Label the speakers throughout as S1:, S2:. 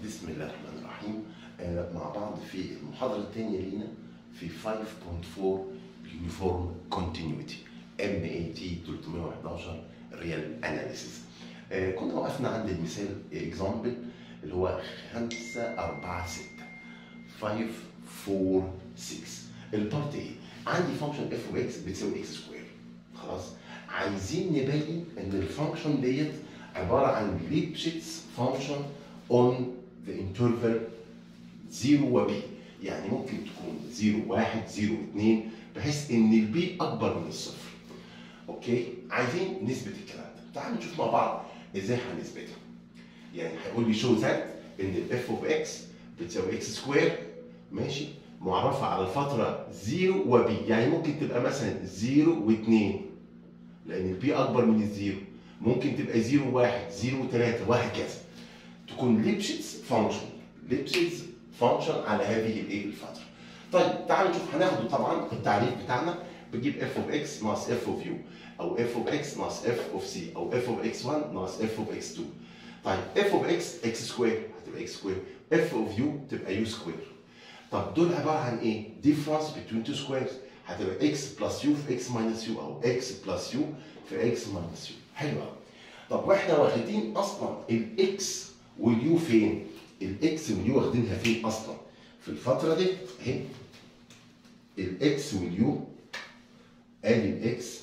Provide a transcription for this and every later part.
S1: بسم الله الرحمن الرحيم آه، مع بعض في المحاضرة الثانية لينا في 5.4 يونيفورم كونتينيوتي ام اي تي 311 ريال اناليسيس كنا وقفنا عند المثال اكزامبل اللي هو 5 4 6 5 4 6 البارت ايه؟ عندي فانكشن اف اوف اكس بتساوي اكس سكوير خلاص عايزين نبين ان الفانكشن ديت عباره عن ليبشيتس فانكشن اون ذا انترفال 0 وبي يعني ممكن تكون 0 1 0 2 بحيث ان البي اكبر من الصفر اوكي عايزين نثبت الكلام ده تعالوا نشوف مع بعض ازاي هنثبتها يعني هيقول لي شو ذات ان الاف اوف اكس بتساوي اكس سكوير ماشي معرفه على الفتره 0 وبي يعني ممكن تبقى مثلا 0 و2 لان البي اكبر من الزيرو ممكن تبقى 0 1 0 3 وهكذا تكون ليبشيتس فانكشن ليبشيتس فانكشن على هذه الايه الفتره طيب تعالوا نشوف هناخده طبعا التعريف بتاعنا بجيب اف اوف اكس ناقص اف اوف يو او اف اوف اكس ناقص اف اوف سي او اف اوف اكس 1 ناقص اف اوف اكس 2 طيب اف اوف اكس اكس سكوير هتبقى اكس سكوير اف اوف يو تبقى يو سكوير طب دول عباره عن ايه؟ difference between two squares هتبقى x بلس يو في x ماينس يو او x بلس يو في x ماينس يو حلو قوي طب واحنا واخدين اصلا الاكس واليو فين؟ الاكس واليو واخدينها فين اصلا؟ في الفتره دي اهي الاكس واليو ادي الاكس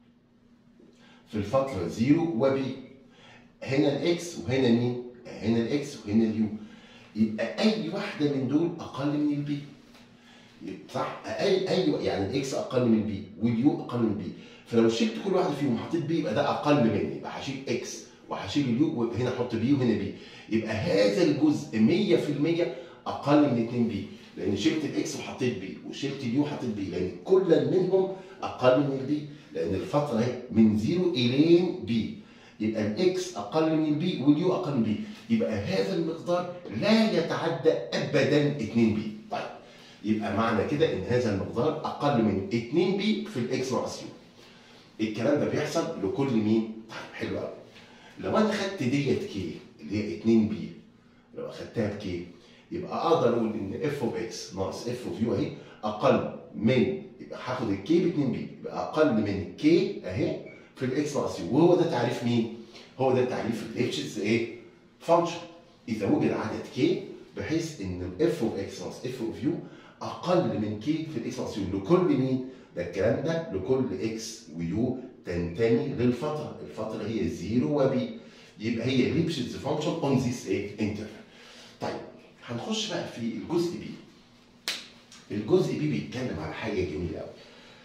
S1: في الفتره 0 وبي هنا الاكس وهنا مين؟ هنا الاكس وهنا اليو يبقى اي واحده من دول اقل من البي صح اي اي يعني الاكس اقل من البي واليو اقل من البي فلو شلت كل واحده فيهم وحطيت بي يبقى ده اقل مني يبقى هشيل اكس وهشيل اليو وهنا احط بي وهنا بي يبقى هذا الجزء 100% اقل من 2 بي لان شلت الاكس وحطيت بي وشلت اليو وحطيت بي لان كل منهم اقل من البي لان الفتره اهي من 0 الى بي يبقى الاكس اقل من البي واليو اقل من بي يبقى هذا المقدار لا يتعدى ابدا 2 بي طيب يبقى معنى كده ان هذا المقدار اقل من 2 بي في الاكس ناقص يو الكلام ده بيحصل لكل مين طيب حلو قوي لو انا خدت ديت كي اللي هي 2 بي لو اخدتها بكي يبقى اقدر اقول ان اف اوف اكس ناقص اف اوف يو اهي اقل من يبقى هاخد الكي ب 2 بي يبقى اقل من الكي اهي في الاكس ناقص يو وهو ده تعريف مين؟ هو ده تعريف الاتشز ايه؟ فانكشن اذا وجد عدد كي بحيث ان الاف اوف اكس ناقص اف اوف يو اقل من كي في الاكس ناقص يو لكل مين؟ ده الكلام ده لكل اكس ويو تنتمي للفتره، الفتره هي 0 وبي يبقى هي ليبشيتز فانكشن اون ذيس ايه؟ انترفال. طيب هنخش بقى في الجزء بي. الجزء بي بيتكلم على حاجه جميله قوي.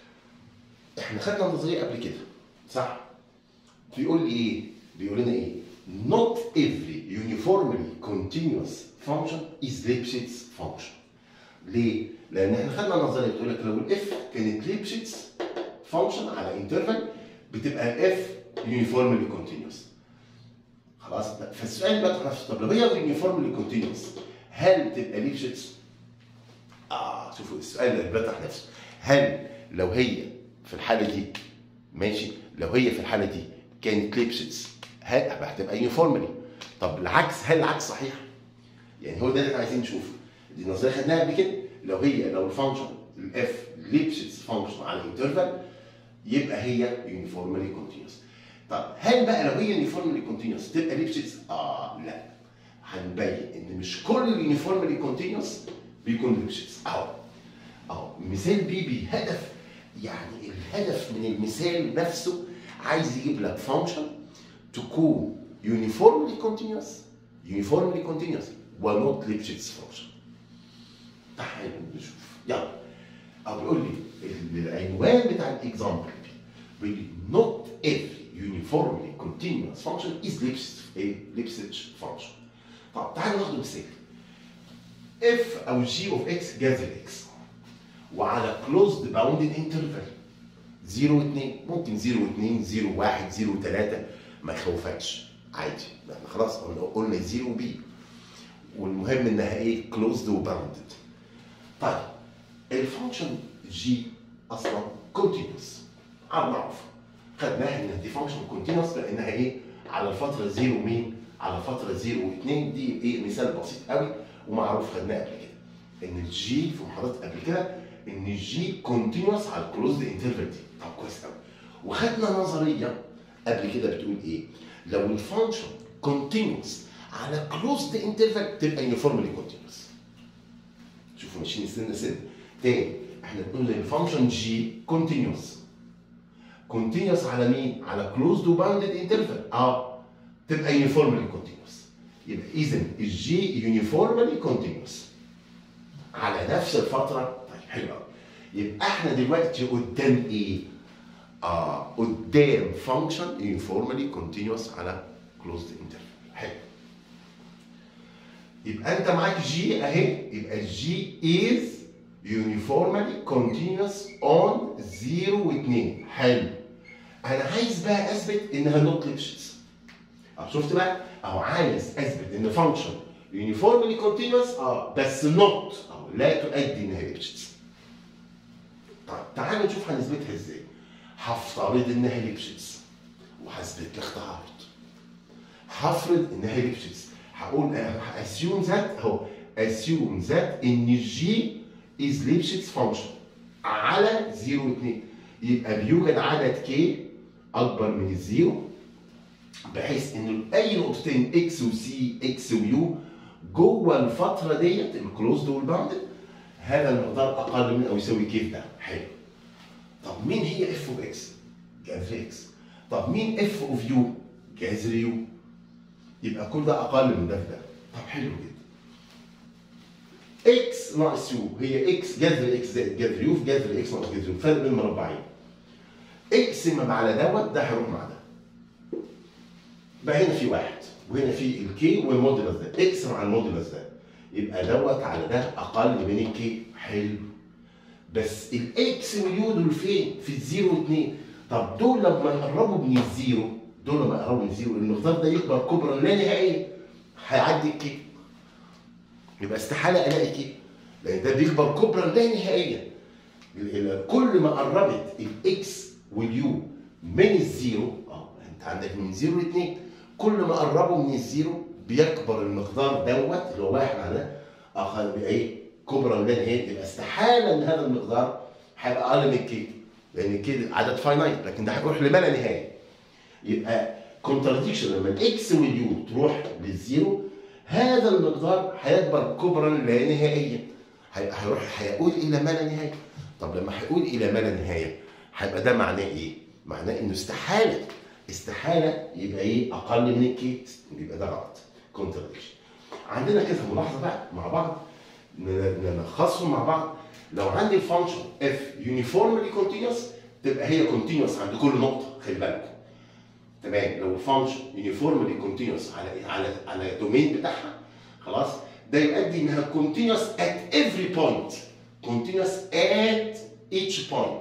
S1: احنا خدنا النظريه قبل كده صح؟ بيقول لي ايه؟ بيقول لنا ايه؟ Not every uniformly continuous function is Lipschitz function. ليه؟ لأن احنا خدنا النظرية بتقول لك لو الاف كانت ليبشيتس فانكشن على انترفال بتبقى الاف يونيفورملي كونتينوس. خلاص؟ فالسؤال بقى نفسه طب لو هي يونيفورملي كونتينوس هل تبقى ليبشيتس؟ اه شوفوا السؤال اللي بيطرح نفسه هل لو هي في الحالة دي ماشي لو هي في الحالة دي كانت ليبشيتس هتبقى يونيفورملي طب العكس هل العكس صحيح؟ يعني هو ده اللي احنا عايزين نشوفه دي نظريه خدناها قبل كده لو هي لو الفانكشن الاف ليبشيتس فانكشن على انترفال يبقى هي يونيفورملي كونتينوس طب هل بقى لو هي يونيفورملي كونتينوس تبقى ليبشيتس؟ اه لا هنبين ان مش كل اليونيفورملي كونتينوس بيكون ليبشيتس اهو اهو مثال بي بي هدف يعني الهدف من المثال نفسه عايز يجيب لك فانكشن تكون uniformly continuous uniformly continuous ونوت ليبشيتس فانكشن تعالوا نشوف يلا او بيقول لي العنوان بتاع الاكزامبل بيقول لي not every uniformly continuous function is Lipschitz ايه Lipschitz function طب تعالوا ناخد مثال f او g of x جاز الاكس وعلى closed bounded interval 0 و 2 ممكن 0 و 2 0 1 0 3 ما يخوفكش عادي احنا خلاص قلنا قلنا 0 وبي والمهم انها ايه كلوزد وباوندد طيب الفانكشن جي اصلا كونتينوس على معروف خدناها ان دي فانكشن كونتينوس لانها ايه على الفتره 0 مين على فتره 0 و2 دي ايه مثال بسيط قوي ومعروف خدناه قبل كده ان الجي في محاضرات قبل كده ان الجي كونتينوس على الكلوزد انترفال دي طب كويس قوي وخدنا نظريه قبل كده بتقول ايه لو الفانكشن كونتينوس على كلوزد انترفال تبقى يونيفورملي كونتينوس شوفوا ماشيين سنه سنه تاني احنا بنقول ان الفانكشن جي كونتينوس كونتينوس على مين؟ على كلوزد وباوندد انترفال اه تبقى يونيفورملي كونتينوس يبقى اذا الجي يونيفورملي كونتينوس على نفس الفتره طيب حلو قوي يبقى احنا دلوقتي قدام ايه؟ اه قدام فانكشن يونيفورملي كونتينوس على كلوزد انترفال حلو يبقى انت معاك جي اهي يبقى الجي از uniformly continuous on 0 و 2 حلو انا عايز بقى اثبت انها نوت ليبشتز اه شفت بقى اهو عايز اثبت ان فانكشن uniformly continuous اه بس نوت اه لا تؤدي انها ليبشتز طيب تعالوا نشوف هنثبتها ازاي هفترض انها ليبشتز وهثبت لك تعارض هفرض انها ليبشتز هقول اسيوم ذات اهو اسيوم ذات ان الجي از ليبشتز فانكشن على 0 و 2 يبقى بيوجد عدد كي اكبر من الزيرو بحيث ان اي نقطتين اكس وسي اكس ويو جوه الفتره ديت الكلوزد والباوندد هذا المقدار اقل من او يساوي كيف ده حلو طب مين هي اف اوف اكس؟ جذر اكس طب مين اف اوف يو؟ جذر يو يبقى كل ده اقل من ده في ده طب حلو جدا اكس ناقص يو هي اكس جذر اكس زائد جذر يو في جذر اكس ناقص جذر يو فرق بين مربعين اقسم على دوت ده هيروح مع ده بقى هنا في واحد وهنا في الكي والمودولس ده اقسم على المودولس ده يبقى دوت على ده اقل من الكي حلو بس الاكس واليو دول فين؟ في الزيرو واثنين طب دول لما يقربوا من الزيرو دول لما يقربوا من الزيرو المقدار ده يكبر كبرا لا نهائيا هيعدي الكي يبقى استحاله الاقي كي لان ده بيكبر كبرا لا نهائيا كل ما قربت الاكس واليو من الزيرو اه انت عندك من زيرو لاثنين كل ما قربوا من الزيرو بيكبر المقدار دوت اللي هو واحد على اخر بايه؟ كبرى لا نهائي يبقى استحاله ان هذا المقدار هيبقى اقل من الكي لان الكي عدد فاينايت لكن ده هيروح لما لا نهايه يبقى كونتراديكشن لما الاكس واليو تروح للزيرو هذا المقدار هيكبر كبرا لا نهائيا هيروح هيقول الى ما لا نهايه طب لما هيقول الى ما لا نهايه هيبقى ده معناه ايه؟ معناه انه استحاله استحاله يبقى ايه اقل من الكي يبقى ده غلط كونتراديكشن عندنا كذا ملاحظه بقى مع بعض نلخصهم مع بعض لو عندي الفانكشن اف يونيفورملي كونتينوس تبقى هي كونتينوس عند كل نقطه خلي بالكم تمام لو الفانكشن يونيفورملي كونتينوس على على على الدومين بتاعها خلاص ده يؤدي انها كونتينوس ات افري بوينت كونتينوس ات ايتش بوينت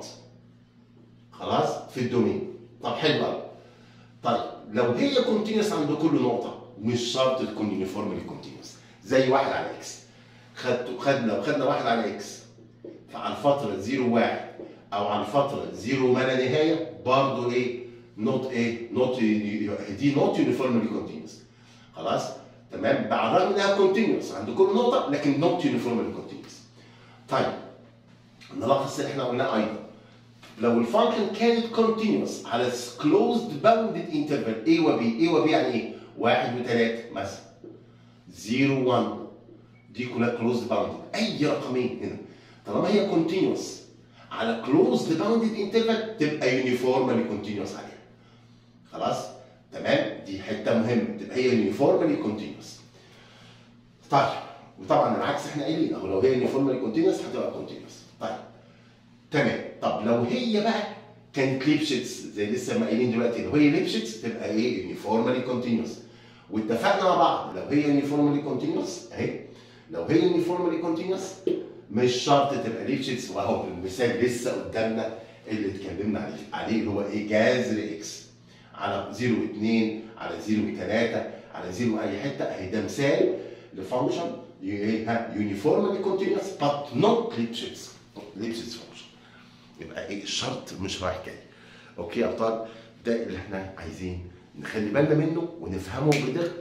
S1: خلاص في الدومين طب حلو قوي طيب لو هي كونتينوس عند كل نقطه مش شرط تكون يونيفورملي كونتينوس زي واحد على اكس خدت خدنا لو خدنا واحد على اكس فعلى الفتره 0 1 او على الفتره 0 ما لا نهايه برضه ايه نوت ايه نوت دي نوت يونيفورملي كونتينوس خلاص تمام مع الرغم انها كونتينوس عند كل نقطه لكن نوت يونيفورملي كونتينوس طيب نلخص اللي احنا قلناه ايضا لو الفانكشن كانت كونتينوس على كلوزد باوندد انترفال A و B A و B يعني ايه؟ واحد وثلاثة مثلا 0 1 دي كلها كلوزد باوندد اي رقمين هنا طالما هي كونتينوس على كلوزد باوندد انترفال تبقى يونيفورمالي كونتينوس عليها خلاص تمام دي حته مهمه تبقى هي يونيفورمالي كونتينوس طيب وطبعا العكس احنا قايلين اهو لو هي يونيفورمالي كونتينوس هتبقى كونتينوس طيب تمام طب لو هي بقى كانت ليبشتس زي لسه ما قايلين دلوقتي لو هي ليبشتس تبقى ايه يونيفورمالي كونتينوس واتفقنا مع بعض لو هي يونيفورمالي كونتينوس اهي لو هي يونيفورمالي كونتينوس مش شرط تبقى ليبشتس واهو المثال لسه قدامنا اللي اتكلمنا عليه عليه اللي هو ايه جذر اكس على 0 2 على 0 3 على 0 اي حته اهي ده مثال لفانكشن يونيفورمالي كونتينوس but not ليبشتس ليبشتس فانكشن يبقى ايه الشرط مش رايح جاي اوكي يا ابطال ده اللي احنا عايزين نخلي بالنا منه ونفهمه بدقه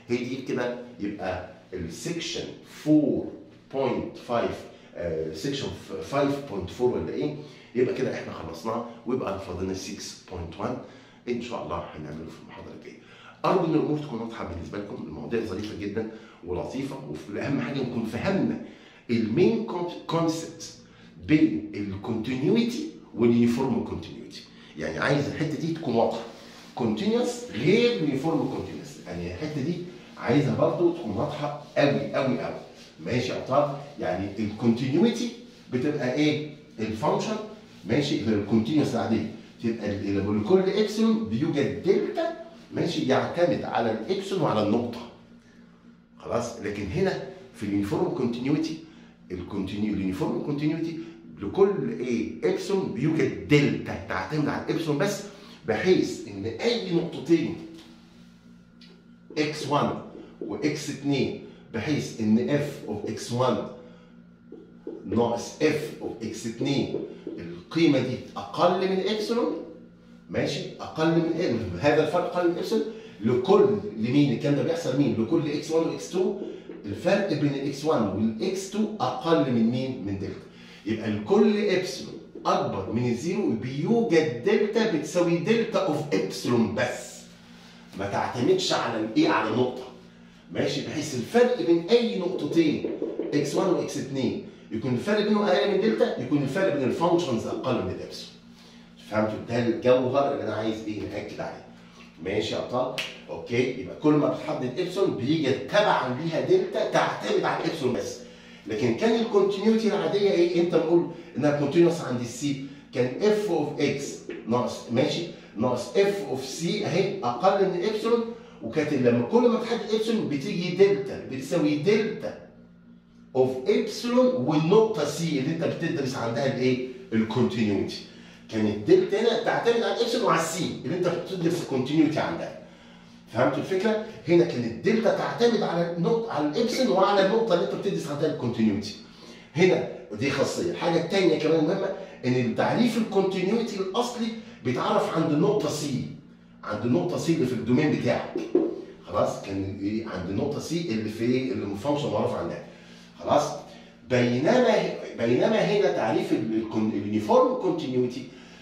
S1: هي دي كده يبقى السكشن 4.5 سكشن 5.4 ولا ايه يبقى كده احنا خلصناه ويبقى فاضلنا 6.1 ان شاء الله هنعمله في المحاضره الجايه ارجو ان الامور تكون واضحه بالنسبه لكم المواضيع ظريفه جدا ولطيفه واهم حاجه نكون فهمنا المين كونسبت بين الكونتينيوتي واليونيفورم كونتينيوتي يعني عايز الحته دي تكون واضحه كونتينيوس غير يونيفورم كونتينيوس يعني الحته دي عايزها برضو تكون واضحه قوي قوي قوي ماشي يا ابطال يعني الكونتينيوتي بتبقى ايه الفانكشن ماشي الكونتينيوس العاديه تبقى لكل ابسلون بيوجد دلتا ماشي يعتمد على الابسلون وعلى النقطه خلاص لكن هنا في اليونيفورم كونتينيوتي الكونتينيو اليونيفورم كونتينيوتي لكل ايه ابسلون بيوجد دلتا تعتمد على الابسلون بس بحيث ان اي نقطتين x1 وx2 بحيث ان f of x1 ناقص f of x2 القيمه دي اقل من ابسلون ماشي اقل من إيه؟ هذا الفرق اقل من ابسلون لكل لمين الكلام ده بيحصل مين لكل x1 وx2 الفرق بين الاكس 1 والاكس 2 اقل من مين من دلتا يبقى لكل ابسلون اكبر من الزيرو بيوجد دلتا بتساوي دلتا اوف ابسلون بس ما تعتمدش على الايه على نقطه ماشي بحيث الفرق بين اي نقطتين اكس 1 واكس 2 يكون الفرق بينهم اقل من دلتا يكون الفرق بين الفانكشنز اقل من الابسلون فهمتوا ده الجوهر اللي انا عايز ايه ناكد عليه ماشي يا ابطال اوكي يبقى كل ما بتحدد ابسلون بيجي تبعا ليها دلتا تعتمد على الابسلون بس لكن كان الكونتينيوتي العاديه ايه انت نقول انها كونتينيوس عند السي كان اف اوف اكس ناقص ماشي ناقص اف اوف سي اهي اقل من ابسلون وكانت لما كل ما تحدد ابسلون بتيجي دلتا بتساوي دلتا اوف ابسلون والنقطه سي اللي انت بتدرس عندها الايه الكونتينيوتي كانت دلتا هنا تعتمد على الابسلون وعلى السي اللي انت بتدرس الكونتينيوتي عندها فهمتوا الفكره؟ هنا كانت دلتا تعتمد على النقطه على الابسلون وعلى النقطه اللي انت بتدرس عندها الكونتينيوتي هنا ودي خاصيه الحاجه الثانيه كمان مهمه ان تعريف الكونتينيوتي الاصلي بيتعرف عند النقطه سي عند النقطه سي اللي في الدومين بتاعك خلاص كان ايه عند النقطه سي اللي في ايه اللي الفانكشن معروف عنها خلاص بينما بينما هنا تعريف اليونيفورم كونتينيوتي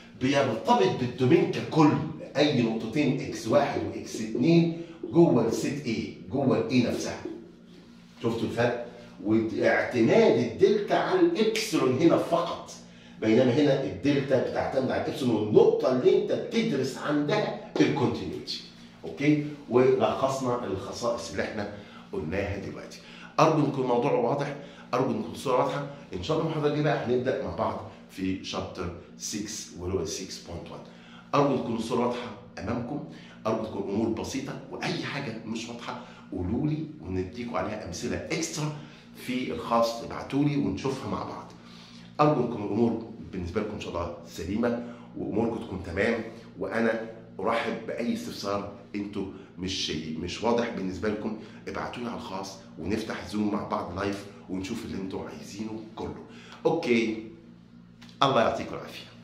S1: بيرتبط بالدومين ككل اي نقطتين اكس واحد واكس اتنين جوه الست ايه جوه الاي نفسها شفتوا الفرق واعتماد الدلتا على الابسلون هنا فقط بينما هنا الدلتا بتعتمد على الابسلون والنقطه اللي انت بتدرس عندها الكونتينيوتي اوكي ولخصنا الخصائص اللي احنا قلناها دلوقتي ارجو ان يكون الموضوع واضح ارجو ان تكون الصوره واضحه ان شاء الله المحاضره الجايه بقى هنبدا مع بعض في شابتر 6 واللي هو 6.1 ارجو تكون الصوره واضحه امامكم ارجو تكون الامور بسيطه واي حاجه مش واضحه قولوا لي ونديكم عليها امثله اكسترا في الخاص ابعتوا لي ونشوفها مع بعض ارجو تكون الامور بالنسبه لكم ان شاء الله سليمه واموركم تكون تمام وانا ارحب باي استفسار انتوا مش مش واضح بالنسبه لكم ابعتوا لي على الخاص ونفتح زوم مع بعض لايف ونشوف اللي انتوا عايزينه كله اوكي الله يعطيكم العافيه